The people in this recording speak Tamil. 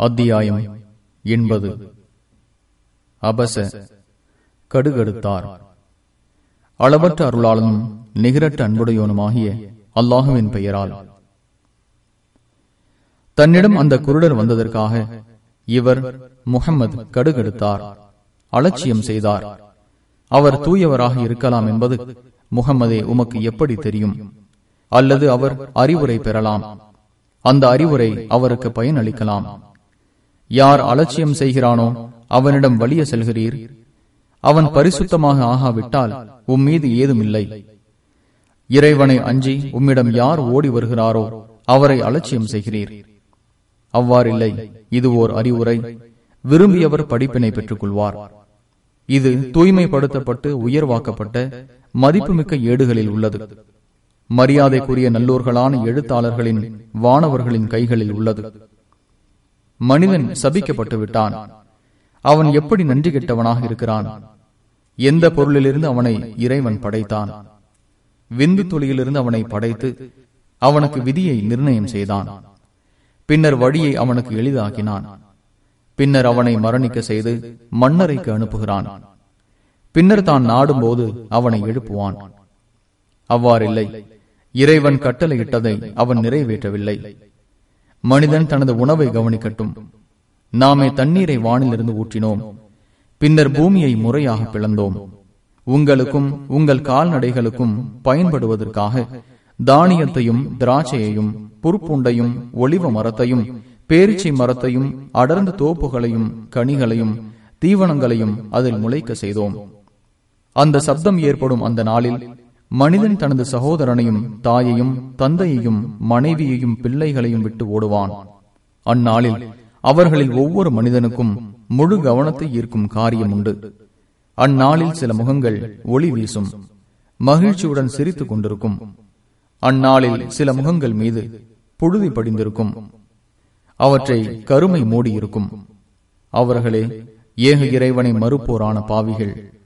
அத்தியாயம் எண்பது அபச கடுகடுத்தார் அளவற்ற அருளாளனும் நிகரற்ற அன்புடையோனுமாகிய அல்லாஹுவின் பெயரால் தன்னிடம் அந்த குருடர் வந்ததற்காக இவர் முகம்மது கடுகடுத்தார் அலட்சியம் செய்தார் அவர் தூயவராக இருக்கலாம் என்பது முகம்மதே உமக்கு எப்படி தெரியும் அல்லது அவர் அறிவுரை பெறலாம் அந்த அறிவுரை அவருக்கு பயன் அளிக்கலாம் யார் அலட்சியம் செய்கிறானோ அவனிடம் வலிய செல்கிறீர் அவன் பரிசுத்தமாக ஆகாவிட்டால் உம் மீது ஏதும் இல்லை இறைவனை அஞ்சி உம்மிடம் யார் ஓடி வருகிறாரோ அவரை அலட்சியம் செய்கிறீர் அவ்வாறில்லை இது ஓர் அறிவுரை விரும்பியவர் படிப்பினை பெற்றுக் கொள்வார் இது தூய்மைப்படுத்தப்பட்டு உயர்வாக்கப்பட்ட மதிப்புமிக்க ஏடுகளில் உள்ளது மரியாதைக்குரிய நல்லோர்களான எழுத்தாளர்களின் வானவர்களின் கைகளில் உள்ளது மனிதன் சபிக்கப்பட்டு விட்டான் அவன் எப்படி நன்றி கெட்டவனாக இருக்கிறான் எந்த பொருளிலிருந்து அவனை இறைவன் படைத்தான் விந்து துளியிலிருந்து அவனை படைத்து அவனுக்கு விதியை நிர்ணயம் செய்தான் பின்னர் வழியை அவனுக்கு எளிதாக்கினான் பின்னர் அவனை மரணிக்க செய்து மன்னரைக்கு அனுப்புகிறான் பின்னர் தான் நாடும்போது அவனை எழுப்புவான் அவ்வாறில்லை இறைவன் கட்டளையிட்டதை அவன் நிறைவேற்றவில்லை மனிதன் தனது உணவை கவனிக்கட்டும் நாமே தண்ணீரை வானிலிருந்து ஊற்றினோம் பின்னர் பூமியை முறையாக பிளந்தோம் உங்களுக்கும் உங்கள் கால்நடைகளுக்கும் பயன்படுவதற்காக தானியத்தையும் திராட்சையையும் புற்புண்டையும் ஒளிவ மரத்தையும் பேரிச்சை மரத்தையும் அடர்ந்த தோப்புகளையும் கனிகளையும் தீவனங்களையும் அதில் முளைக்க செய்தோம் அந்த சப்தம் ஏற்படும் அந்த நாளில் மனிதன் தனது சகோதரனையும் தாயையும் தந்தையையும் மனைவியையும் பிள்ளைகளையும் விட்டு ஓடுவான் அந்நாளில் அவர்களில் ஒவ்வொரு மனிதனுக்கும் முழு கவனத்தை ஈர்க்கும் காரியம் உண்டு அந்நாளில் சில முகங்கள் ஒளி வீசும் மகிழ்ச்சியுடன் சிரித்துக் கொண்டிருக்கும் அந்நாளில் சில முகங்கள் மீது புழுதி படிந்திருக்கும் அவற்றை கருமை மூடியிருக்கும் அவர்களே ஏக இறைவனை மறுப்போரான பாவிகள்